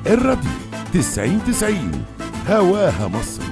الراديو 90 90 هواها مصر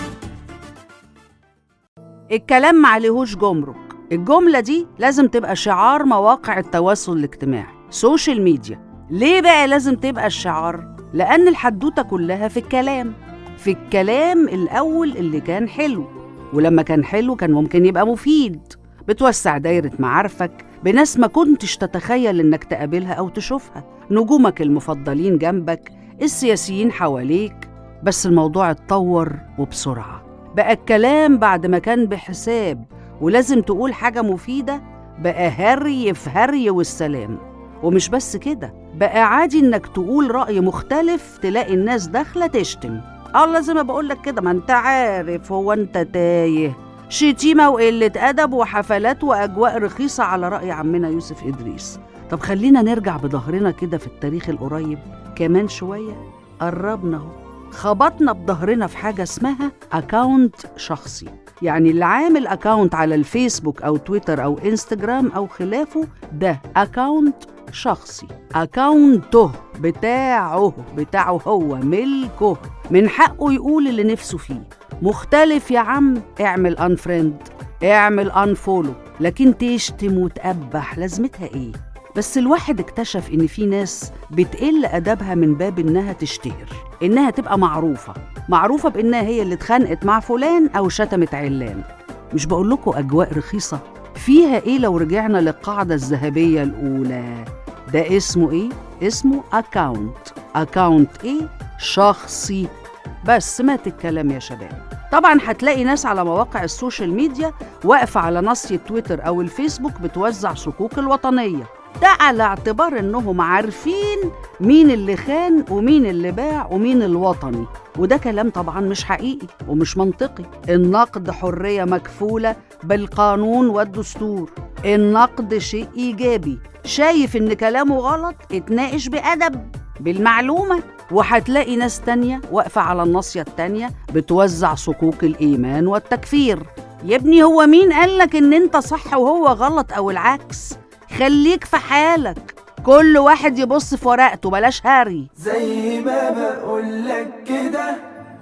الكلام ما عليهوش جمرك الجملة دي لازم تبقى شعار مواقع التواصل الاجتماعي سوشيال ميديا ليه بقى لازم تبقى الشعار؟ لأن الحدوتة كلها في الكلام في الكلام الأول اللي كان حلو ولما كان حلو كان ممكن يبقى مفيد بتوسع دايرة معارفك بناس ما كنتش تتخيل إنك تقابلها أو تشوفها نجومك المفضلين جنبك السياسيين حواليك بس الموضوع اتطور وبسرعة بقى الكلام بعد ما كان بحساب ولازم تقول حاجة مفيدة بقى هري في هري والسلام ومش بس كده بقى عادي انك تقول رأي مختلف تلاقي الناس داخلة تشتم اه لازم بقول لك كده ما انت عارف هو انت تايه شتيمة وقلة أدب وحفلات وأجواء رخيصة على رأي عمنا يوسف إدريس طب خلينا نرجع بظهرنا كده في التاريخ القريب كمان شوية قربنا اهو خبطنا بظهرنا في حاجة اسمها أكاونت شخصي يعني اللي عامل أكاونت على الفيسبوك أو تويتر أو إنستجرام أو خلافه ده أكاونت شخصي أكاونته بتاعه بتاعه هو ملكه من حقه يقول اللي نفسه فيه مختلف يا عم اعمل انفريند اعمل انفولو لكن تشتم وتقبح لازمتها ايه بس الواحد اكتشف ان في ناس بتقل ادبها من باب انها تشتهر انها تبقى معروفه معروفه بانها هي اللي اتخانقت مع فلان او شتمت علان مش بقول لكم اجواء رخيصه فيها ايه لو رجعنا للقاعده الذهبيه الاولى ده اسمه ايه اسمه اكاونت اكاونت ايه شخصي بس مات الكلام يا شباب طبعا هتلاقي ناس على مواقع السوشيال ميديا واقفه على نص تويتر او الفيسبوك بتوزع صكوك الوطنيه ده على اعتبار انهم عارفين مين اللي خان ومين اللي باع ومين الوطني وده كلام طبعا مش حقيقي ومش منطقي النقد حريه مكفوله بالقانون والدستور النقد شيء ايجابي شايف ان كلامه غلط اتناقش بادب بالمعلومه وهتلاقي ناس تانية واقفة على الناصية التانية بتوزع صكوك الإيمان والتكفير يا ابني هو مين قالك إن أنت صح وهو غلط أو العكس خليك في حالك كل واحد يبص في ورقته بلاش هاري زي ما بقولك كده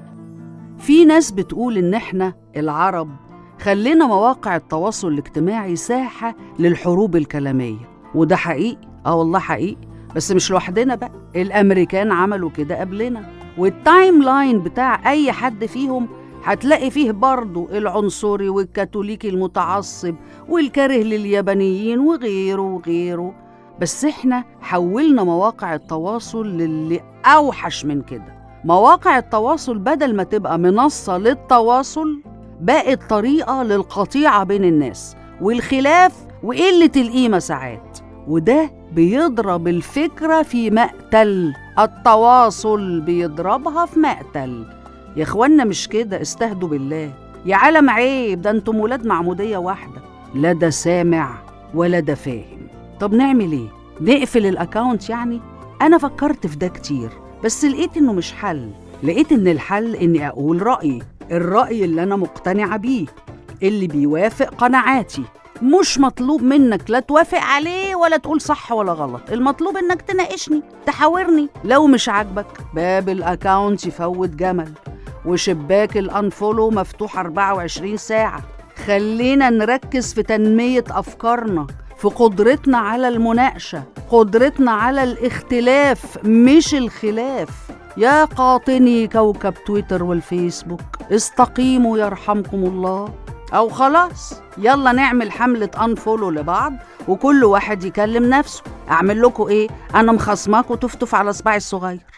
في ناس بتقول إن إحنا العرب خلينا مواقع التواصل الاجتماعي ساحة للحروب الكلامية وده حقيقي اه والله حقيقي بس مش لوحدنا بقى الامريكان عملوا كده قبلنا والتايم لاين بتاع اي حد فيهم هتلاقي فيه برضه العنصري والكاثوليكي المتعصب والكاره لليابانيين وغيره وغيره بس احنا حولنا مواقع التواصل للي اوحش من كده مواقع التواصل بدل ما تبقى منصة للتواصل بقت طريقة للقطيعة بين الناس والخلاف وقلة القيمة ساعات وده بيضرب الفكرة في مقتل التواصل بيضربها في مقتل يا اخوانا مش كده استهدوا بالله يا عالم عيب ده انتم ولاد معمودية واحدة لا ده سامع ولا ده فاهم طب نعمل ايه نقفل الاكاونت يعني انا فكرت في ده كتير بس لقيت انه مش حل لقيت ان الحل اني اقول رأيي الرأي اللي انا مقتنعة بيه اللي بيوافق قناعاتي مش مطلوب منك لا توافق عليه ولا تقول صح ولا غلط المطلوب انك تناقشني تحاورني لو مش عاجبك باب الاكاونت يفوت جمل وشباك الانفولو مفتوح 24 ساعة خلينا نركز في تنمية أفكارنا في قدرتنا على المناقشة قدرتنا على الاختلاف مش الخلاف يا قاطني كوكب تويتر والفيسبوك استقيموا يرحمكم الله أو خلاص يلا نعمل حملة أنفولو لبعض وكل واحد يكلم نفسه أعمل لكم إيه؟ أنا مخصماكوا تفتف على صباعي الصغير